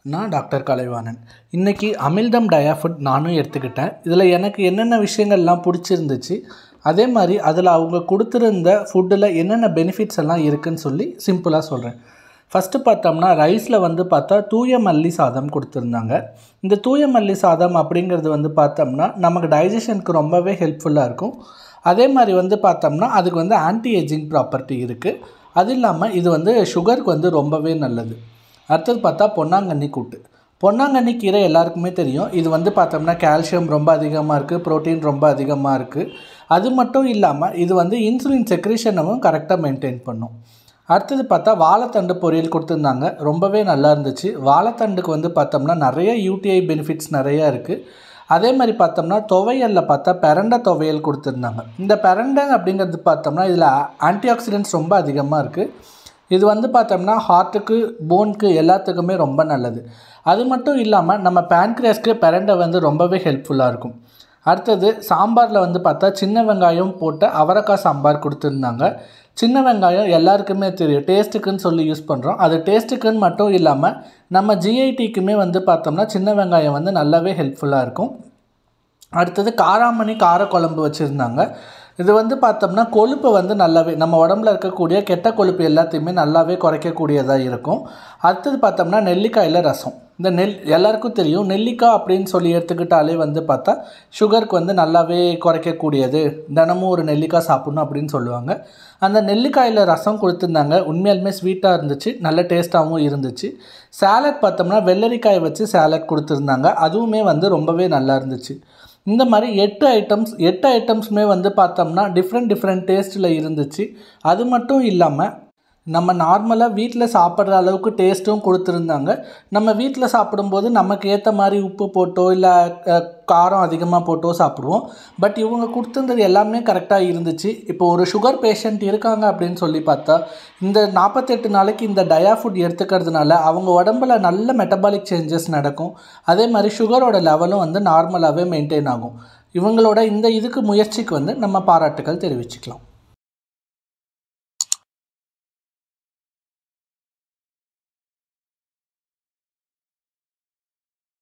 நான் டாக்டர் கலைவாணன் இன்றைக்கி அமில்டம் டயாஃபுட் நானும் எடுத்துக்கிட்டேன் இதில் எனக்கு என்னென்ன விஷயங்கள்லாம் பிடிச்சிருந்துச்சு அதே மாதிரி அதில் அவங்க கொடுத்துருந்த ஃபுட்டில் என்னென்ன பெனிஃபிட்ஸ் எல்லாம் இருக்குன்னு சொல்லி சிம்பிளாக சொல்கிறேன் ஃபஸ்ட்டு பார்த்தோம்னா ரைஸில் வந்து பார்த்தா தூய மல்லி சாதம் கொடுத்துருந்தாங்க இந்த தூய மல்லி சாதம் அப்படிங்கிறது வந்து பார்த்தோம்னா நமக்கு டைஜஷனுக்கு ரொம்பவே ஹெல்ப்ஃபுல்லாக இருக்கும் அதே மாதிரி வந்து பார்த்தோம்னா அதுக்கு வந்து ஆன்டி ஏஜிங் ப்ராப்பர்ட்டி இருக்குது அது இல்லாமல் இது வந்து சுகருக்கு வந்து ரொம்பவே நல்லது அடுத்தது பார்த்தா பொன்னாங்கண்ணி கூட்டு பொன்னாங்கண்ணி கீரை எல்லாருக்குமே தெரியும் இது வந்து பார்த்தோம்னா கால்சியம் ரொம்ப அதிகமாக இருக்குது புரோட்டீன் ரொம்ப அதிகமாக இருக்குது அது மட்டும் இல்லாமல் இது வந்து இன்சுலின் செக்ரேஷனவும் கரெக்டாக மெயின்டைன் பண்ணும் அடுத்தது பார்த்தா வாழைத்தண்டு பொரியல் கொடுத்துருந்தாங்க ரொம்பவே நல்லா இருந்துச்சு வாழைத்தண்டுக்கு வந்து பார்த்தோம்னா நிறைய யூடிஐ பெனிஃபிட்ஸ் நிறையா இருக்குது அதே மாதிரி பார்த்தோம்னா துவையலில் பார்த்தா பெரண்டை துவையல் கொடுத்துருந்தாங்க இந்த பெரண்டை அப்படிங்கிறது பார்த்தோம்னா இதில் ஆன்டி ஆக்சிடென்ட்ஸ் ரொம்ப அதிகமாக இருக்குது இது வந்து பார்த்தோம்னா ஹார்ட்டுக்கு போனுக்கு எல்லாத்துக்குமே ரொம்ப நல்லது அது மட்டும் இல்லாமல் நம்ம பேன்க்ரியாஸ்க்கு பெரண்டை வந்து ரொம்பவே ஹெல்ப்ஃபுல்லாக இருக்கும் அடுத்தது சாம்பாரில் வந்து பார்த்தா சின்ன வெங்காயம் போட்ட அவரைக்காய் சாம்பார் கொடுத்துருந்தாங்க சின்ன வெங்காயம் எல்லாருக்குமே தெரியும் டேஸ்ட்டுக்குன்னு சொல்லி யூஸ் பண்ணுறோம் அது டேஸ்ட்டுக்குன்னு மட்டும் இல்லாமல் நம்ம ஜிஐடிக்குமே வந்து பார்த்தோம்னா சின்ன வெங்காயம் வந்து நல்லாவே ஹெல்ப்ஃபுல்லாக இருக்கும் அடுத்தது காராமணி காரக்குழம்பு வச்சுருந்தாங்க இது வந்து பார்த்தோம்னா கொழுப்பை வந்து நல்லாவே நம்ம உடம்புல இருக்கக்கூடிய கெட்ட கொழுப்பு எல்லாத்தையுமே நல்லாவே குறைக்கக்கூடியதாக இருக்கும் அடுத்தது பார்த்தோம்னா நெல்லிக்காயில் ரசம் இந்த நெல் எல்லாருக்கும் தெரியும் நெல்லிக்காய் அப்படின்னு சொல்லி எடுத்துக்கிட்டாலே வந்து பார்த்தா சுகருக்கு வந்து நல்லாவே குறைக்கக்கூடியது தினமும் ஒரு நெல்லிக்காய் சாப்பிட்ணும் அப்படின்னு சொல்லுவாங்க அந்த நெல்லிக்காயில் ரசம் கொடுத்துருந்தாங்க உண்மையாலுமே ஸ்வீட்டாக இருந்துச்சு நல்ல டேஸ்ட்டாகவும் இருந்துச்சு சேலட் பார்த்தோம்னா வெள்ளரிக்காயை வச்சு சேலட் கொடுத்துருந்தாங்க அதுவுமே வந்து ரொம்பவே நல்லா இருந்துச்சு இந்த மாதிரி எட்டு ஐட்டம்ஸ் எட்டு ஐட்டம்ஸுமே வந்து பார்த்தோம்னா டிஃப்ரெண்ட் டிஃப்ரெண்ட் டேஸ்ட்டில் இருந்துச்சு அது மட்டும் இல்லாமல் நம்ம நார்மலாக வீட்டில் சாப்பிட்ற அளவுக்கு டேஸ்ட்டும் கொடுத்துருந்தாங்க நம்ம வீட்டில் சாப்பிடும்போது நமக்கு ஏற்ற மாதிரி உப்பு போட்டோ இல்லை காரம் அதிகமாக போட்டோ சாப்பிடுவோம் பட் இவங்க கொடுத்துருந்தது எல்லாமே கரெக்டாக இருந்துச்சு இப்போ ஒரு சுகர் பேஷண்ட் இருக்காங்க அப்படின்னு சொல்லி பார்த்தா இந்த நாற்பத்தெட்டு நாளைக்கு இந்த டயா ஃபுட் எடுத்துக்கிறதுனால அவங்க உடம்புல நல்ல மெட்டபாலிக் சேஞ்சஸ் நடக்கும் அதே மாதிரி சுகரோட லெவலும் வந்து நார்மலாகவே மெயின்டைன் ஆகும் இவங்களோட இந்த இதுக்கு முயற்சிக்கு வந்து நம்ம பாராட்டுகள் தெரிவிச்சுக்கலாம்